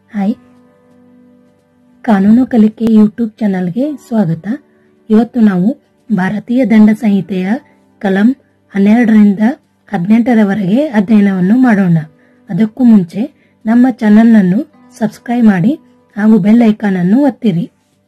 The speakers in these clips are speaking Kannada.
ಹಾಯ್ ಕಾನೂನು ಕಲಿಕೆ ಯೂಟ್ಯೂಬ್ ಚಾನಲ್ಗೆ ಸ್ವಾಗತ ಇವತ್ತು ನಾವು ಭಾರತೀಯ ದಂಡ ಸಂಹಿತೆಯ ಕಲಂ ಹನ್ನೆರಡರಿಂದ ಹದಿನೆಂಟರವರೆಗೆ ಅಧ್ಯಯನವನ್ನು ಮಾಡೋಣ ಅದಕ್ಕೂ ಮುಂಚೆ ನಮ್ಮ ಚಾನಲ್ನನ್ನು ಸಬ್ಸ್ಕ್ರೈಬ್ ಮಾಡಿ ಹಾಗೂ ಬೆಲ್ ಐಕಾನ್ ಅನ್ನು ಒತ್ತಿರಿ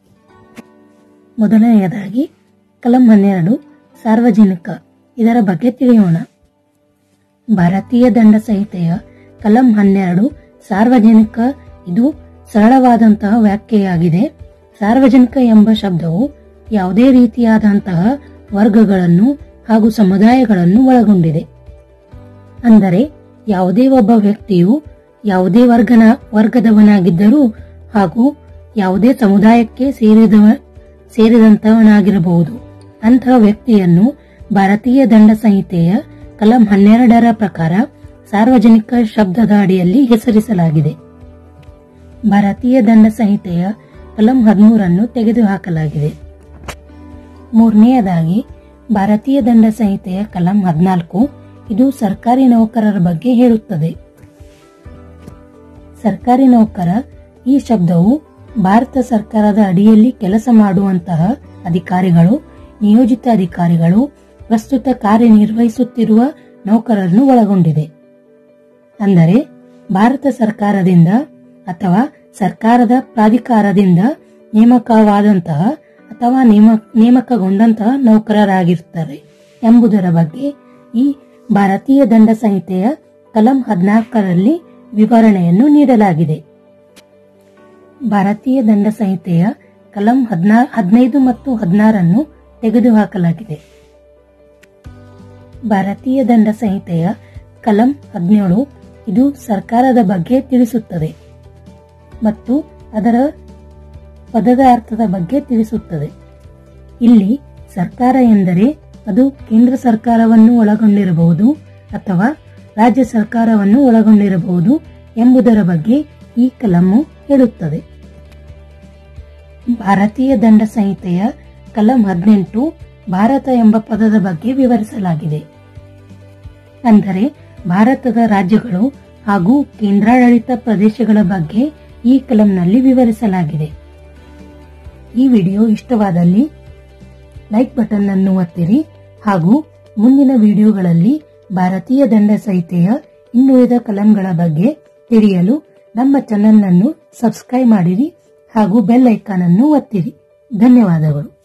ಮೊದಲನೆಯದಾಗಿ ಕಲಂ ಹನ್ನೆರಡು ಸಾರ್ವಜನಿಕ ಇದರ ಬಗ್ಗೆ ತಿಳಿಯೋಣ ಭಾರತೀಯ ದಂಡ ಸಂಹಿತೆಯ ಕಲಂ ಹನ್ನೆರಡು ಸಾರ್ವಜನಿಕ ಇದು ಸರಳವಾದಂತಹ ವ್ಯಾಖ್ಯೆಯಾಗಿದೆ ಸಾರ್ವಜನಿಕ ಎಂಬ ಶಬ್ದವು ಯಾವುದೇ ರೀತಿಯಾದಂತಹ ವರ್ಗಗಳನ್ನು ಹಾಗೂ ಸಮುದಾಯಗಳನ್ನು ಒಳಗೊಂಡಿದೆ ಅಂದರೆ ಯಾವುದೇ ಒಬ್ಬ ವ್ಯಕ್ತಿಯು ಯಾವುದೇ ವರ್ಗನ ವರ್ಗದವನಾಗಿದ್ದರೂ ಹಾಗೂ ಯಾವುದೇ ಸಮುದಾಯಕ್ಕೆ ಸೇರಿದವ ಸೇರಿದಂತವನಾಗಿರಬಹುದು ಅಂತಹ ವ್ಯಕ್ತಿಯನ್ನು ಭಾರತೀಯ ದಂಡ ಸಂಹಿತೆಯ ಕಲಂ ಹನ್ನೆರಡರ ಪ್ರಕಾರ ಸಾರ್ವಜನಿಕ ಶಬ್ದದ ಅಡಿಯಲ್ಲಿ ಹೆಸರಿಸಲಾಗಿದೆ ಭಾರತೀಯ ದಂಡ ಸಂಹಿತೆಯ ಕಲಂ ಹದಿಮೂರನ್ನು ತೆಗೆದುಹಾಕಲಾಗಿದೆ ಮೂರನೆಯದಾಗಿ ಭಾರತೀಯ ದಂಡ ಸಂಹಿತೆಯ ಕಲಂ ಹದಿನಾಲ್ಕು ಇದು ಸರ್ಕಾರಿ ನೌಕರರ ಬಗ್ಗೆ ಹೇಳುತ್ತದೆ ಸರ್ಕಾರಿ ನೌಕರ ಈ ಶಬ್ದವು ಭಾರತ ಸರ್ಕಾರದ ಅಡಿಯಲ್ಲಿ ಕೆಲಸ ಮಾಡುವಂತಹ ಅಧಿಕಾರಿಗಳು ನಿಯೋಜಿತ ಅಧಿಕಾರಿಗಳು ಪ್ರಸ್ತುತ ಕಾರ್ಯನಿರ್ವಹಿಸುತ್ತಿರುವ ನೌಕರರನ್ನು ಒಳಗೊಂಡಿದೆ ಅಂದರೆ ಭಾರತ ಸರ್ಕಾರದಿಂದ ಅಥವಾ ಸರ್ಕಾರದ ಪ್ರಾಧಿಕಾರದಿಂದ ನೇಮಕವಾದಂತಹ ಅಥವಾ ನೇಮ ನೇಮಕಗೊಂಡಂತಹ ನೌಕರರಾಗಿರುತ್ತಾರೆ ಎಂಬುದರ ಬಗ್ಗೆ ಈ ಭಾರತೀಯ ದಂಡ ಸಂಹಿತೆಯ ಕಲಂ ಹದಿನಾಲ್ಕರಲ್ಲಿ ವಿವರಣೆಯನ್ನು ನೀಡಲಾಗಿದೆ ಭಾರತೀಯ ದಂಡ ಸಂಹಿತೆಯ ಕಲಂ ಹದಿನಾ ಹದಿನೈದು ಮತ್ತು ಹದಿನಾರನ್ನು ತೆಗೆದುಹಾಕಲಾಗಿದೆ ಭಾರತೀಯ ದಂಡ ಸಂಹಿತೆಯ ಕಲಂ ಹದಿನೇಳು ಇದು ಸರ್ಕಾರದ ಬಗ್ಗೆ ತಿಳಿಸುತ್ತದೆ ಮತ್ತು ಅದರ ಪದದ ಅರ್ಥದ ಬಗ್ಗೆ ತಿಳಿಸುತ್ತದೆ ಇಲ್ಲಿ ಸರ್ಕಾರ ಎಂದರೆ ಅದು ಕೇಂದ್ರ ಸರ್ಕಾರವನ್ನು ಒಳಗೊಂಡಿರಬಹುದು ಅಥವಾ ರಾಜ್ಯ ಸರ್ಕಾರವನ್ನು ಒಳಗೊಂಡಿರಬಹುದು ಎಂಬುದರ ಬಗ್ಗೆ ಈ ಕಲಮು ಹೇಳುತ್ತದೆ ಭಾರತೀಯ ದಂಡ ಸಂಹಿತೆಯ ಕಲಂ ಹದಿನೆಂಟು ಭಾರತ ಎಂಬ ಪದದ ಬಗ್ಗೆ ವಿವರಿಸಲಾಗಿದೆ ಅಂದರೆ ಭಾರತದ ರಾಜ್ಯಗಳು ಹಾಗೂ ಕೇಂದ್ರಾಡಳಿತ ಪ್ರದೇಶಗಳ ಬಗ್ಗೆ ಈ ಕಲಂನಲ್ಲಿ ವಿವರಿಸಲಾಗಿದೆ ಈ ವಿಡಿಯೋ ಇಷ್ಟವಾದಲ್ಲಿ ಲೈಕ್ ಬಟನ್ ಅನ್ನು ಒತ್ತಿರಿ ಹಾಗೂ ಮುಂದಿನ ವಿಡಿಯೋಗಳಲ್ಲಿ ಭಾರತೀಯ ದಂಡ ಸಂಹಿತೆಯ ಇನ್ನುಳಿದ ಕಲಂಗಳ ಬಗ್ಗೆ ತಿಳಿಯಲು ನಮ್ಮ ಚಾನೆಲ್ ಅನ್ನು ಸಬ್ಸ್ಕ್ರೈಬ್ ಮಾಡಿರಿ ಹಾಗೂ ಬೆಲ್ ಐಕಾನ್ ಅನ್ನು ಒತ್ತಿರಿ ಧನ್ಯವಾದಗಳು